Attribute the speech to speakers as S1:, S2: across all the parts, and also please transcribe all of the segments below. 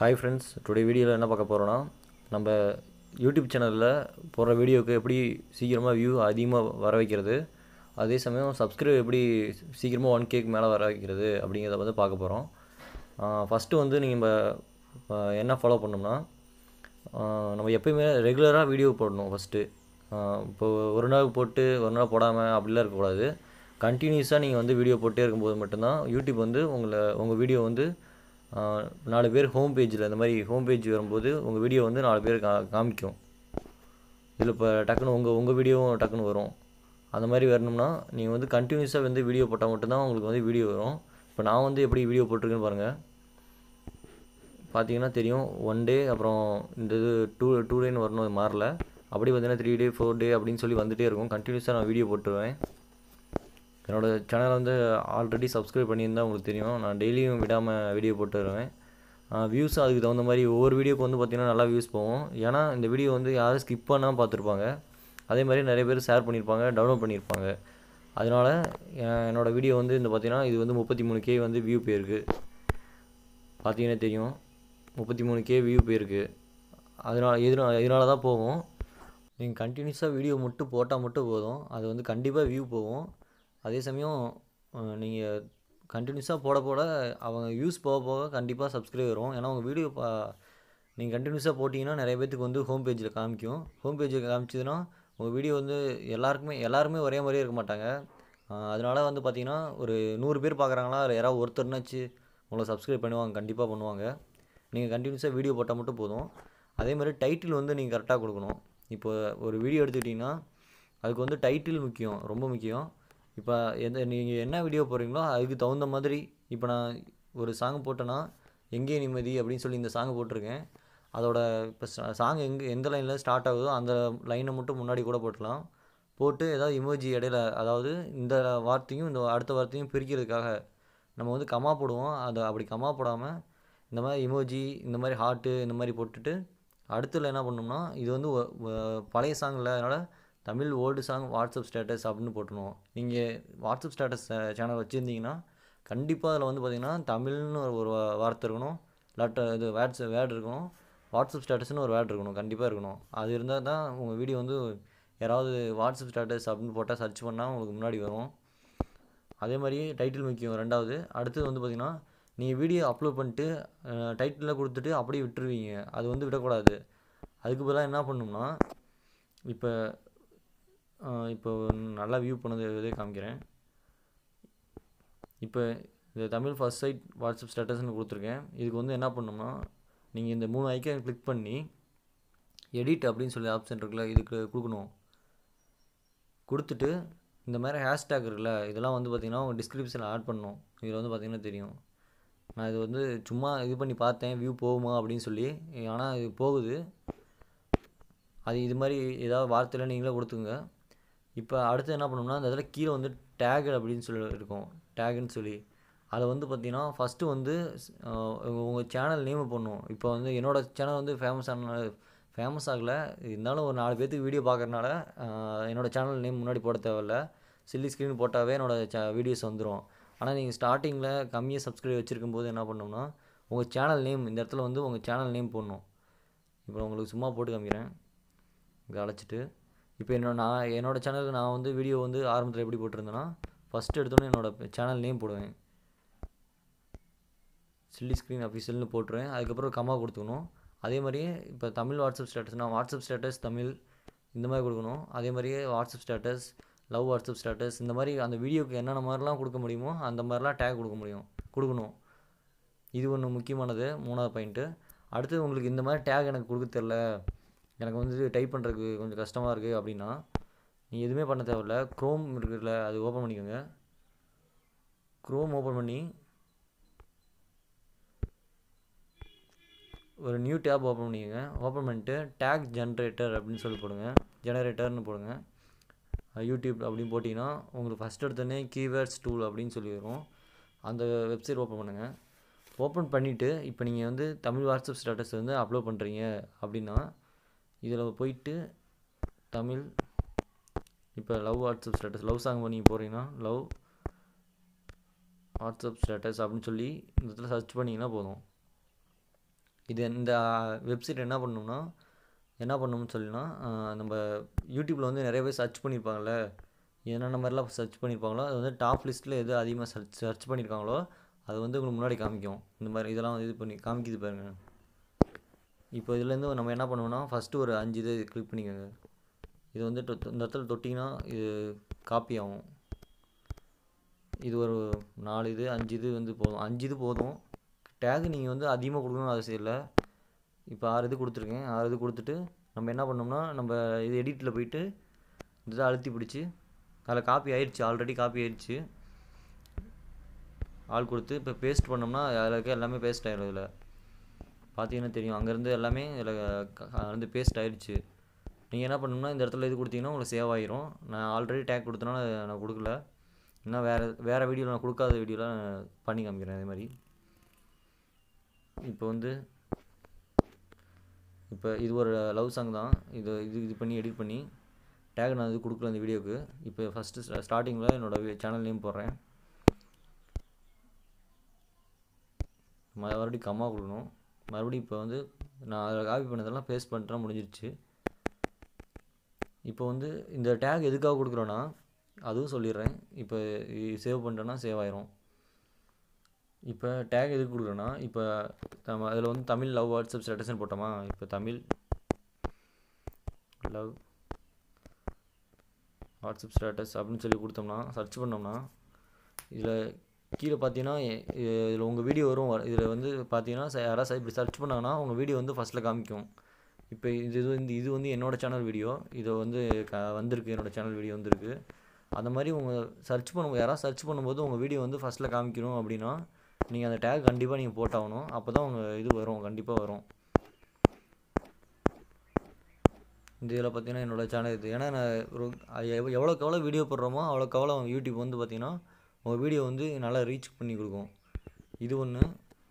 S1: hi friends today வீடியோவில் என்ன பார்க்க போகிறோன்னா நம்ம யூடியூப் சேனலில் போடுற வீடியோவுக்கு எப்படி சீக்கிரமாக வியூ அதிகமாக வர வைக்கிறது அதே சமயம் சப்ஸ்கிரைப் எப்படி சீக்கிரமாக ஒன் கேக்கு மேலே வர வைக்கிறது அப்படிங்கிறத வந்து பார்க்க போகிறோம் ஃபஸ்ட்டு வந்து நீங்கள் என்ன ஃபாலோ பண்ணோம்னா ஆஹ் நம்ம எப்பயுமே ரெகுலராக வீடியோ போடணும் ஃபஸ்ட்டு இப்போ ஒரு நாள் போட்டு ஒரு நாள் போடாமல் அப்படிலாம் இருக்கக்கூடாது கண்டினியூஸாக நீங்கள் வந்து வீடியோ போட்டே இருக்கும்போது மட்டும்தான் யூடியூப் வந்து உங்களை உங்கள் வீடியோ வந்து ஆஹ் நாலு பேர் ஹோம் பேஜில் இந்த மாதிரி ஹோம் பேஜ் வரும்போது உங்கள் வீடியோ வந்து நாலு பேர் கா காமிக்கும் இதில் இப்போ டக்குன்னு உங்கள் உங்கள் வீடியோவும் டக்குன்னு வரும் அந்த மாதிரி வரணும்னா நீங்கள் வந்து கண்டினியூஸாக வந்து வீடியோ போட்டால் மட்டும்தான் உங்களுக்கு வந்து வீடியோ வரும் இப்போ நான் வந்து எப்படி வீடியோ போட்டிருக்கேன்னு பாருங்கள் பார்த்தீங்கன்னா தெரியும் ஒன் டே அப்புறம் இந்த இது டூ டூ டேன்னு வரணும் அது மாறல அப்படி பார்த்தீங்கன்னா த்ரீ டே ஃபோர் டே அப்படின்னு சொல்லி வந்துகிட்டே இருக்கும் கண்டினியூஸாக நான் வீடியோ போட்டுருவேன் என்னோடய சேனலை வந்து ஆல்ரெடி சப்ஸ்கிரைப் பண்ணியிருந்தால் உங்களுக்கு தெரியும் நான் டெய்லியும் விடாமல் வீடியோ போட்டு வருவேன் வியூஸ் அதுக்கு தகுந்த மாதிரி ஒவ்வொரு வீடியோக்கு வந்து பார்த்திங்கன்னா நல்லா வியூஸ் போகும் ஏன்னா இந்த வீடியோ வந்து யாரும் ஸ்கிப் பண்ணாமல் பார்த்துருப்பாங்க அதே மாதிரி நிறைய பேர் ஷேர் பண்ணியிருப்பாங்க டவுன்லோட் பண்ணியிருப்பாங்க அதனால் என்னோடய வீடியோ வந்து இந்த பார்த்திங்கன்னா இது வந்து முப்பத்தி மூணு கே வந்து வியூ போயிருக்கு பார்த்தீங்கன்னா தெரியும் முப்பத்தி மூணு கே வியூ போயிருக்கு அதனால் இதனால் இதனால தான் போகும் நீங்கள் கண்டினியூஸாக வீடியோ மட்டும் போட்டால் மட்டும் போதும் அது வந்து கண்டிப்பாக வியூ போகும் அதே சமயம் நீங்கள் கண்டினியூஸாக போட போட அவங்க வியூஸ் போக போக கண்டிப்பாக சப்ஸ்கிரைப் வரும் ஏன்னா உங்கள் வீடியோ பா நீங்கள் கண்டினியூஸாக போட்டிங்கன்னா நிறைய பேத்துக்கு வந்து ஹோம் பேஜில் காமிக்கும் ஹோம் பேஜில் காமிச்சதுன்னா உங்கள் வீடியோ வந்து எல்லாருக்குமே எல்லாருமே ஒரே மாதிரியே இருக்க மாட்டாங்க அதனால் வந்து பார்த்திங்கன்னா ஒரு நூறு பேர் பார்க்குறாங்களா அதில் யாராவது ஒருத்தர்னாச்சு உங்களை சப்ஸ்கிரைப் பண்ணுவாங்க கண்டிப்பாக பண்ணுவாங்க நீங்கள் கண்டினியூஸாக வீடியோ போட்டால் மட்டும் போதும் அதே மாதிரி டைட்டில் வந்து நீங்கள் கரெக்டாக கொடுக்கணும் இப்போ ஒரு வீடியோ எடுத்துக்கிட்டிங்கன்னா அதுக்கு வந்து டைட்டில் முக்கியம் ரொம்ப முக்கியம் இப்போ எந்த நீங்கள் என்ன வீடியோ போடுறீங்களோ அதுக்கு தகுந்த மாதிரி இப்போ நான் ஒரு சாங் போட்டேன்னா எங்கே நிம்மதி அப்படின்னு சொல்லி இந்த சாங் போட்டிருக்கேன் அதோட இப்போ சாங் எங்கே எந்த லைனில் ஸ்டார்ட் ஆகுதோ அந்த லைனை மட்டும் முன்னாடி கூட போட்டுக்கலாம் போட்டு ஏதாவது இமோஜி இடையில அதாவது இந்த வார்த்தையும் இந்த அடுத்த வார்த்தையும் பிரிக்கிறதுக்காக நம்ம வந்து கமா போடுவோம் அதை அப்படி கமா போடாமல் இந்த மாதிரி இமோஜி இந்த மாதிரி ஹார்ட்டு இந்த மாதிரி போட்டுட்டு அடுத்துல என்ன பண்ணோம்னா இது வந்து பழைய சாங் இல்லை அதனால் Tamil old song WhatsApp status அப்படின்னு போட்டணும் நீங்கள் வாட்ஸ்அப் ஸ்டேட்டஸ் சேனல் வச்சுருந்தீங்கன்னா கண்டிப்பாக அதில் வந்து பார்த்திங்கன்னா தமிழ்னு ஒரு வார்த்தை இருக்கணும் இல்லாட்ட இது வேட்ஸ் வேர்டு இருக்கணும் வாட்ஸ்அப் ஸ்டேட்டஸ்னு ஒரு வேர்டு இருக்கணும் கண்டிப்பாக இருக்கணும் அது இருந்தால் தான் உங்கள் வீடியோ வந்து யாராவது வாட்ஸ்அப் ஸ்டேட்டஸ் அப்படின்னு போட்டால் சர்ச் பண்ணால் உங்களுக்கு முன்னாடி வரும் அதே மாதிரி டைட்டில் முக்கியம் ரெண்டாவது அடுத்தது வந்து பார்த்திங்கன்னா நீங்கள் வீடியோ அப்லோட் பண்ணிட்டு டைட்டிலில் கொடுத்துட்டு அப்படியே விட்டுருவீங்க அது வந்து விடக்கூடாது அதுக்கு பதிலாக என்ன பண்ணணும்னா இப்போ இப்போ நல்லா வியூ பண்ணது இதே காமிக்கிறேன் இப்போ இந்த தமிழ் ஃபஸ்ட் சைட் வாட்ஸ்அப் ஸ்டேட்டஸ்னு கொடுத்துருக்கேன் இதுக்கு வந்து என்ன பண்ணணும்னா நீங்கள் இந்த மூணு ஐக்கன் கிளிக் பண்ணி எடிட் அப்படின்னு சொல்லி ஆப்ஷன் இருக்குல்ல இதுக்கு கொடுக்கணும் கொடுத்துட்டு இந்த மாதிரி ஹேஷ்டேக் இருக்குல்ல இதெல்லாம் வந்து பார்த்திங்கன்னா உங்கள் டிஸ்கிரிப்ஷனில் ஆட் பண்ணணும் இதில் வந்து பார்த்திங்கன்னா தெரியும் நான் இது வந்து சும்மா இது பண்ணி பார்த்தேன் வியூ போகுமா அப்படின்னு சொல்லி ஆனால் இது போகுது அது இது மாதிரி ஏதாவது வார்த்தையில் நீங்களே கொடுத்துங்க இப்போ அடுத்து என்ன பண்ணோம்னா அந்த இதில் கீழே வந்து டேக் அப்படின்னு சொல்லி இருக்கும் டேகுன்னு சொல்லி அதை வந்து பார்த்திங்கன்னா ஃபஸ்ட்டு வந்து உங்கள் சேனல் நேம் பண்ணும் இப்போ வந்து என்னோடய சேனல் வந்து ஃபேமஸ் ஆன ஃபேமஸ் ஆகலை இருந்தாலும் ஒரு நாலு பேர்த்துக்கு வீடியோ பார்க்குறனால என்னோடய சேனல் நேம் முன்னாடி போட தேவையில்ல சில்லி ஸ்க்ரீன் போட்டாவே என்னோடய ச வீடியோஸ் வந்துடும் ஆனால் நீங்கள் ஸ்டார்டிங்கில் கம்மியாக சப்ஸ்கிரைப் வச்சுருக்கும் போது என்ன பண்ணோம்னா உங்கள் சேனல் நேம் இந்த இடத்துல வந்து உங்கள் சேனல் நேம் போடணும் இப்போ உங்களுக்கு சும்மா போட்டு காமிக்கிறேன் இங்கே அழைச்சிட்டு இப்போ என்னோட நான் என்னோடய சேனலுக்கு நான் வந்து வீடியோ வந்து ஆரம்பத்தில் எப்படி போட்டிருந்தேன்னா ஃபஸ்ட்டு எடுத்தோன்னே என்னோடய சேனல் நேம் போடுவேன் சில்லி ஸ்க்ரீன் அஃபீஷியல்னு போட்டுருவேன் அதுக்கப்புறம் கம்மா கொடுத்துக்கணும் அதே மாதிரியே இப்போ தமிழ் வாட்ஸ்அப் ஸ்டேட்டஸ்னால் வாட்ஸ்அப் ஸ்டேட்டஸ் தமிழ் இந்த மாதிரி கொடுக்கணும் அதே மாதிரியே WhatsApp status love WhatsApp status இந்த மாதிரி அந்த வீடியோக்கு என்னென்ன மாதிரிலாம் கொடுக்க முடியுமோ அந்த மாதிரிலாம் டேக் கொடுக்க முடியும் கொடுக்கணும் இது ஒன்று முக்கியமானது மூணாவது பாயிண்ட்டு அடுத்து உங்களுக்கு இந்த மாதிரி டேக் எனக்கு கொடுக்க தெரில எனக்கு வந்து டைப் பண்ணுறதுக்கு கொஞ்சம் கஷ்டமாக இருக்குது அப்படின்னா நீங்கள் எதுவுமே பண்ண தேவையில்ல க்ரோம் இருக்குல்ல அது ஓப்பன் பண்ணிக்கோங்க க்ரோம் ஓப்பன் பண்ணி ஒரு நியூ டேப் ஓப்பன் பண்ணிக்கோங்க ஓப்பன் பண்ணிட்டு டேக் ஜென்ரேட்டர் அப்படின்னு சொல்லி போடுங்க ஜெனரேட்டர்னு போடுங்க யூடியூப் அப்படின்னு போட்டிங்கன்னா உங்களுக்கு ஃபஸ்ட் எடுத்தோடனே கீவேர்ட்ஸ் டூல் அப்படின்னு சொல்லி வரும் அந்த வெப்சைட் ஓப்பன் பண்ணுங்கள் ஓப்பன் பண்ணிவிட்டு இப்போ நீங்கள் வந்து தமிழ் வாட்ஸ்அப் ஸ்டேட்டஸ் வந்து அப்லோட் பண்ணுறீங்க அப்படின்னா இதில் போயிட்டு தமிழ் இப்போ love WhatsApp status love song பண்ணி போகிறீங்கன்னா லவ் வாட்ஸ்அப் ஸ்டேட்டஸ் அப்படின்னு சொல்லி இந்த இடத்துல சர்ச் பண்ணிங்கன்னா போதும் இது இந்த வெப்சைட் என்ன பண்ணணும்னா என்ன பண்ணணும்னு சொல்லினா நம்ம யூடியூப்பில் வந்து நிறைய பேர் சர்ச் பண்ணியிருப்பாங்கள்ல என்னென்ன மாதிரிலாம் சர்ச் பண்ணியிருப்பாங்களோ அது வந்து டாப் லிஸ்ட்டில் எது அதிகமாக சர்ச் சர்ச் பண்ணியிருக்காங்களோ அது வந்து உங்களுக்கு முன்னாடி காமிக்கும் இந்த மாதிரி இதெல்லாம் இது பண்ணி காமிக்குது பாருங்க இப்போ இதுலேருந்து நம்ம என்ன பண்ணுவோம்னா ஃபஸ்ட்டு ஒரு அஞ்சு இது கிளிக் பண்ணிக்கோங்க இது வந்து தொ- இந்த இடத்துல தொட்டிங்கன்னா இது காப்பி ஆகும் இது ஒரு நாலு இது அஞ்சு இது வந்து போதும் அஞ்சு இது போதும் டேக் நீங்கள் வந்து அதிகமாக கொடுக்கணும்னு அவசியம் இல்லை இப்போ ஆறு இது கொடுத்துருக்கேன் ஆறு இது கொடுத்துட்டு நம்ம என்ன பண்ணோம்னா நம்ம இது எடிட்டில் போயிட்டு இந்த இதை அழுத்தி பிடிச்சி அதில் காப்பி ஆயிடுச்சு ஆல்ரெடி காப்பி ஆயிடுச்சு ஆள் கொடுத்து இப்போ பேஸ்ட் பண்ணோம்னா அதில் இருக்க எல்லாமே பேஸ்ட் ஆயிடும் இதில் பார்த்தீங்கன்னா தெரியும் அங்கேருந்து எல்லாமே இதில் வந்து பேஸ்ட் ஆயிடுச்சு நீங்கள் என்ன பண்ணணும்னா இந்த இடத்துல இது கொடுத்தீங்கன்னா உங்களுக்கு சேவ் ஆயிரும் நான் ஆல்ரெடி டேக் கொடுத்தனால நான் கொடுக்கல இன்னும் வேறு வேறு வீடியோவில் நான் கொடுக்காத வீடியோலாம் பண்ணி காமிக்கிறேன் அதே மாதிரி இப்போ வந்து இப்போ இது ஒரு லவ் சாங் தான் இது இது இது பண்ணி எடிட் பண்ணி டேக் நான் இது கொடுக்கல இந்த வீடியோக்கு இப்போ ஃபஸ்ட்டு ஸ்டார்டிங்கில் என்னோடய சேனல் நேம் போடுறேன் மறுபடியும் கம்மா கொடுக்கணும் மறுபடியும் இப்போ வந்து நான் அதில் காப்பி பண்ணதெல்லாம் பேஸ்ட் பண்ணிட்டா முடிஞ்சிருச்சு இப்போ வந்து இந்த டேக் எதுக்காக கொடுக்குறோன்னா அதுவும் சொல்லிடுறேன் இப்போ சேவ் பண்ணிட்டோன்னா சேவ் ஆயிரும் இப்போ டேக் எதுக்கு கொடுக்குறோன்னா இப்போ நம்ம அதில் வந்து தமிழ் லவ் வாட்ஸ்அப் ஸ்டேட்டஸ்னு போட்டோமா இப்போ தமிழ் லவ் வாட்ஸ்அப் ஸ்டேட்டஸ் அப்படின்னு சொல்லி கொடுத்தோம்னா சர்ச் பண்ணோம்னா இதில் கீழே பார்த்தீங்கன்னா இதில் உங்கள் வீடியோ வரும் இதில் வந்து பார்த்தீங்கன்னா ச- யாராவது இப்படி சர்ச் பண்ணாங்கன்னா உங்கள் வீடியோ வந்து ஃபஸ்ட்டில் காமிக்கும் இப்போ இது இது வந்து இது வந்து என்னோட சேனல் வீடியோ இது வந்து க வந்திருக்கு என்னோட சேனல் வீடியோ வந்திருக்கு அந்த மாதிரி உங்கள் சர்ச் பண்ணும் யாராவது சர்ச் பண்ணும்போது உங்கள் வீடியோ வந்து ஃபஸ்ட்டில் காமிக்கணும் அப்படின்னா நீங்கள் அந்த டேக் கண்டிப்பாக நீங்கள் போட்டாகணும் அப்போ தான் உங்கள் இது வரும் கண்டிப்பாக வரும் இந்த இதில் பார்த்தீங்கன்னா என்னோட சேனல் இது ஏன்னா நான் ஒரு எவ்- எவ்வளோக்கு எவ்வளோ வீடியோ போடுறோமோ அவ்வளோக்கு எவ்வளோ யூடியூப் வந்து பார்த்தீங்கன்னா உங்கள் வீடியோ வந்து நல்லா ரீச் பண்ணி கொடுக்கும் இது ஒன்று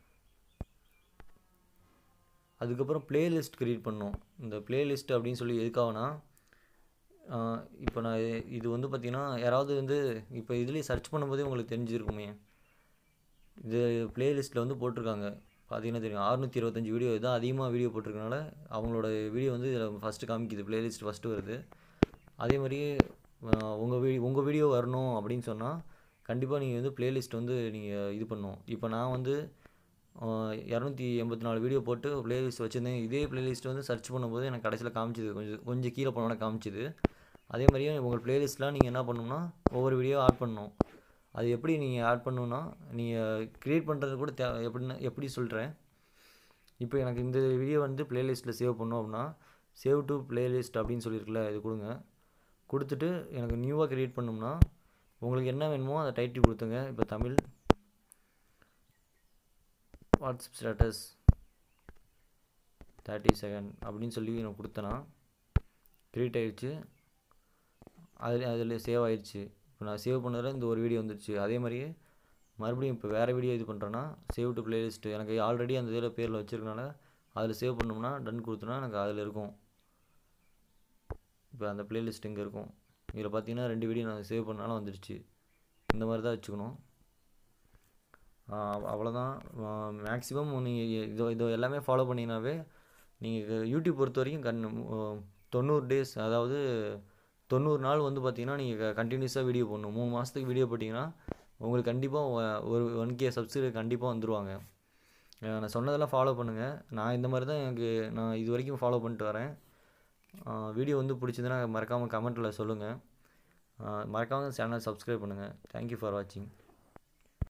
S1: அதுக்கப்புறம் பிளேலிஸ்ட் க்ரியேட் பண்ணோம் இந்த பிளேலிஸ்ட் அப்படின்னு சொல்லி எதுக்காகனா இப்போ நான் இ- இது வந்து பார்த்தீங்கன்னா யாராவது வந்து இப்போ இதுலேயே சர்ச் பண்ணும்போதே உங்களுக்கு தெரிஞ்சிருக்குமே இது பிளேலிஸ்ட்டில் வந்து போட்டிருக்காங்க பார்த்தீங்கன்னா தெரியும் அறுநூற்றி இருபத்தஞ்சி வீடியோ இதான் அதிகமாக வீடியோ போட்டிருக்கனால அவங்களோட வீடியோ வந்து இதில் ஃபஸ்ட்டு காமிக்குது பிளேலிஸ்ட் ஃபஸ்ட்டு வருது அதே மாதிரியே உங்கள் வீ உங்கள் வீடியோ வரணும் அப்படின்னு சொன்னால் கண்டிப்பாக நீங்கள் வந்து பிளேலிஸ்ட் வந்து நீங்கள் இது பண்ணணும் இப்போ நான் வந்து இரநூத்தி எண்பத்தி நாலு வீடியோ போட்டு பிளேலிஸ்ட் வச்சுருந்தேன் இதே பிளேலிஸ்ட் வந்து சர்ச் பண்ணும்போது எனக்கு கடைசியில் காமிச்சிது கொஞ்சம் கொஞ்சம் கீழே போனோன்னே காமிச்சிது அதே மாதிரியே உங்கள் பிளேலிஸ்ட்லாம் நீங்கள் என்ன பண்ணணும்னா ஒவ்வொரு வீடியோ ஆட் பண்ணணும் அது எப்படி நீங்கள் ஆட் பண்ணணும்னா நீங்கள் க்ரியேட் பண்ணுறது கூட தே எப்படின்னு எப்படி சொல்கிறேன் இப்போ எனக்கு இந்த வீடியோ வந்து பிளேலிஸ்ட்டில் சேவ் பண்ணோம் அப்படின்னா சேவ் டு பிளேலிஸ்ட் அப்படின்னு சொல்லியிருக்குல்ல இது கொடுங்க கொடுத்துட்டு எனக்கு நியூவாக க்ரியேட் பண்ணோம்னா உங்களுக்கு என்ன வேணுமோ அதை டைட்டில் கொடுத்துங்க இப்போ Tamil WhatsApp status thirty second அப்படின்னு சொல்லி நான் கொடுத்தேன்னா க்ரியேட் ஆயிடுச்சு அதில் அதில் சேவ் ஆயிடுச்சு இப்போ நான் சேவ் பண்ணதில் இந்த ஒரு வீடியோ வந்துருச்சு அதே மாதிரியே மறுபடியும் இப்போ வேறு வீடியோ இது பண்ணுறேன்னா சேவ் டு பிளேலிஸ்ட்டு எனக்கு ஆல்ரெடி அந்த இதில் பேரில் வச்சுருக்கனால அதில் சேவ் பண்ணோம்னா டன் கொடுத்தோன்னா எனக்கு அதில் இருக்கும் இப்போ அந்த பிளேலிஸ்ட் இங்கே இருக்கும் இதில் பார்த்தீங்கன்னா ரெண்டு வீடியோ நான் சேவ் பண்ணாலும் வந்துடுச்சு இந்த மாதிரி தான் வச்சுக்கணும் ஆஹ் அவ்வளோதான் மேக்ஸிமம் நீங்கள் இது இது எல்லாமே ஃபாலோ பண்ணிங்கனாவே நீங்கள் யூடியூப் பொறுத்த வரைக்கும் கண் ஆஹ் தொண்ணூறு டேஸ் அதாவது தொண்ணூறு நாள் வந்து பார்த்தீங்கன்னா நீங்கள் கண்டினியூஸாக வீடியோ போடணும் மூணு மாதத்துக்கு வீடியோ போட்டிங்கன்னா உங்களுக்கு கண்டிப்பாக ஒரு ஒன் கே சப்ஸ்கிரைபர் கண்டிப்பாக வந்துருவாங்க ஆஹ் நான் சொன்னதெல்லாம் ஃபாலோ பண்ணுங்கள் நான் இந்த மாதிரி தான் எனக்கு நான் இது வரைக்கும் ஃபாலோ பண்ணிட்டு வரேன் வீடியோ வந்து பிடிச்சதுன்னா மறக்காமல் கமெண்ட்டில் சொல்லுங்கள் மறக்காமல் சேனல் சப்ஸ்கிரைப் பண்ணுங்கள் தேங்க்யூ ஃபார் வாட்சிங்